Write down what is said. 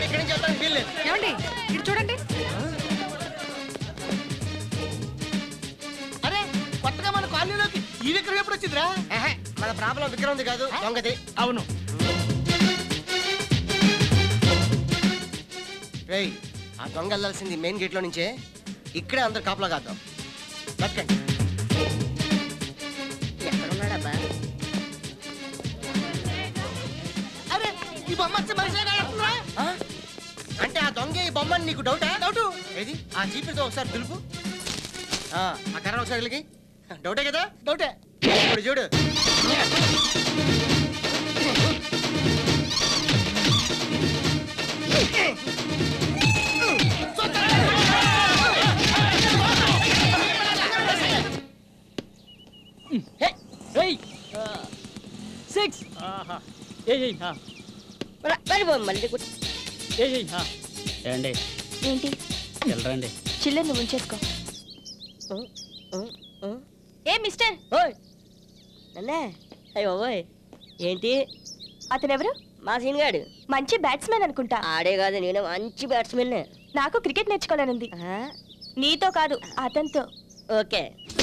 వాడు ఇక్కడి నుంచి వెళ్తానికి వీల్లేదు ఏమండి ఇటు చూడండి అరే కొత్తగా మన కాలనీలోకి ఈ విక్రమ్ ఎప్పుడు వచ్చిందిరా మన ప్రాబ్లం విక్రమ్ది కాదు దొంగది అవును రేయ్ ఆ దొంగ వెళ్ళాల్సింది మెయిన్ గేట్ లో నుంచే ఇక్కడే అందరు కాపలా కాద్దాం బతకండి ఎక్కడున్నాడబ్బా అరే ఈ బొమ్మ వచ్చి మనిషినే కానొస్తుందిరా? ఆ? అంటే ఆ దొంగ ఈ బొమ్మని నీకు డౌటా డౌట్ ఏది ఆ జీపుతో ఒకసారి దులుపు ఆ ఆ కర్ర ఒకసారి వెళ్ళకి డౌటే కదా డౌటే ఇప్పుడు చూడు సిక్స్ ఏయ్ మరి మళ్ళీ కొట్టు. ఏయ్ ఏమండి ఏంటి వెళ్ళరండి చిల్లర నువ్వు ఉంచేసుకో ఏ మిస్టర్ ఓయ్ నన్నే అయ్యో ఓయ్ ఏంటి అతనెవరు మా సీన్ గాడు మంచి బ్యాట్స్మెన్ అనుకుంటా ఆడే కాదు నేను మంచి బ్యాట్స్మెన్ నాకు క్రికెట్ నేర్చుకోవాలనుంది నీతో కాదు అతనితో ఓకే